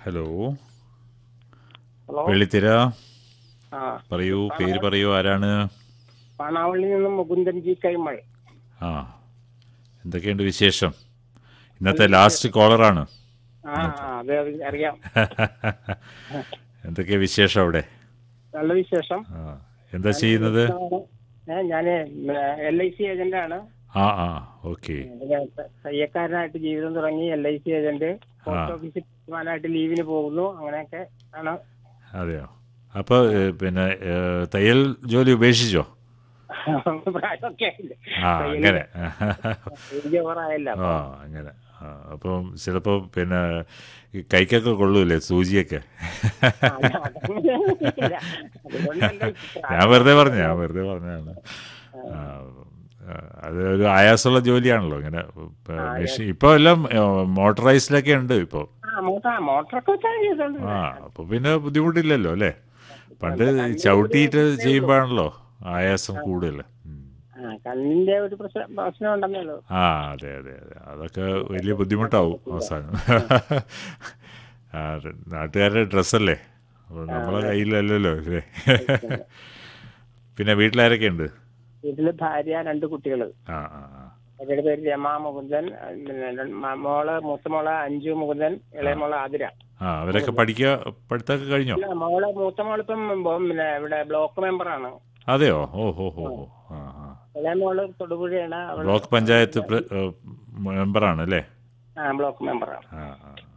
Hello hello വെള്ളിത്തിര ആ പറയൂ പേര് പറയൂ ആരാണ് പാണാവള്ളി നിന്നും മുകുന്ദൻ ജി കൈമൾ ആ എന്തൊക്കെയുണ്ട് വിശേഷം ഇന്നത്തെ ലാസ്റ്റ് കോളറാണ് ആ ആ, അതെ അത് അറിയാം എന്തൊക്കെയാ വിശേഷം അവിടെ നല്ല വിശേഷം ആ എന്താ ചെയ്യുന്നത് ഏ, ഞാന് എൽ ഐ സി ഏജന്റ് ആണ് ആ ആ ഓക്കെ പിന്നെ തയ്യക്കാരനായിട്ട് ജീവിതം തുടങ്ങി L I C agent post ഓഫീസിൽ പോകാനായിട്ട് ലീവിന് പോകുന്നു അങ്ങനെയൊക്കെ ആണ് അതെയോ അപ്പോൾ പിന്നെ ഏ, തയ്യൽ ജോലി ഉപേക്ഷിച്ചോ പ്രായമൊക്കെ ആയില്ലേ. ആ അങ്ങനെ വലിയ ഓവറായല്ലോ ആ അങ്ങനെ ആ, അപ്പം ചിലപ്പോൾ പിന്നെ ഈ കൈക്കൊക്കെ കൊള്ളൂലേ സൂചിയൊക്കെ അതുകൊണ്ടല്ല ഞാൻ വെറുതെ പറഞ്ഞു ഞാൻ വെറുതെ പറഞ്ഞതാണ് ആ, ആ, അത് ഒരു ആയാസമുള്ള ജോലിയാണല്ലോ ഇങ്ങനെ ഇപ്പൊ മെഷീൻ ഇപ്പോൾ എല്ലാം മോട്ടറൈസ്ഡിലൊക്കെ ഉണ്ട് ഇപ്പോൾ ആ മോട്ടർ മോട്ടറൊക്കെ വെച്ചാണ് ചെയ്തോണ്ട് ആ അപ്പോൾ പിന്നെ ബുദ്ധിമുട്ടില്ലല്ലോ അല്ലേ പണ്ട് ചവിട്ടിയിട്ട് ചെയ്യുമ്പോഴാണല്ലോ ആയാസം കൂടുതൽ ഉം. ആ കണ്ണിന്റെ ഒരു പ്രശ്നം പ്രശ്നം ഉണ്ടെന്നേ ഉള്ളൂ ആ അതെ അതെ അതെ അതൊക്കെ വലിയ ബുദ്ധിമുട്ടാവും അവസാനം ആ, അത് നാട്ടുകാരുടെ ഡ്രസ്സല്ലേ അപ്പോൾ നമ്മളെ കയ്യിലല്ലല്ലോ അല്ലേ പിന്നെ വീട്ടിലാരൊക്കെ ഉണ്ട് വീട്ടില് ഭാര്യ രണ്ട് കുട്ടികള് ആ ആ ആ. അവരുടെ പേര് രമ മുകുന്ദൻ പിന്നെ രണ്ട് മ- മോള് മൂത്ത മോള് അഞ്ജു മുകുന്ദൻ ഇളയ മോള് ആതിര ആ അവരൊക്കെ പഠിക്കുക പഠിത്തമൊക്കെ കഴിഞ്ഞോ ഇല്ല, മോള് മൂത്ത മോളിപ്പം ബോ- പിന്നെ ഇവിടെ ബ്ലോക്ക് മെമ്പറാണ് അതെയോ ഓ ഹോ ഹോ ഹോ ആ ആ ഇളയ മോള് തൊടുപുഴയാണ് അവള് ബ്ലോക്ക് പഞ്ചായത്ത് പ്ര- ഏ, മെമ്പറാണ് അല്ലേ ആ ബ്ലോക്ക് മെമ്പറാണ് ആ ആ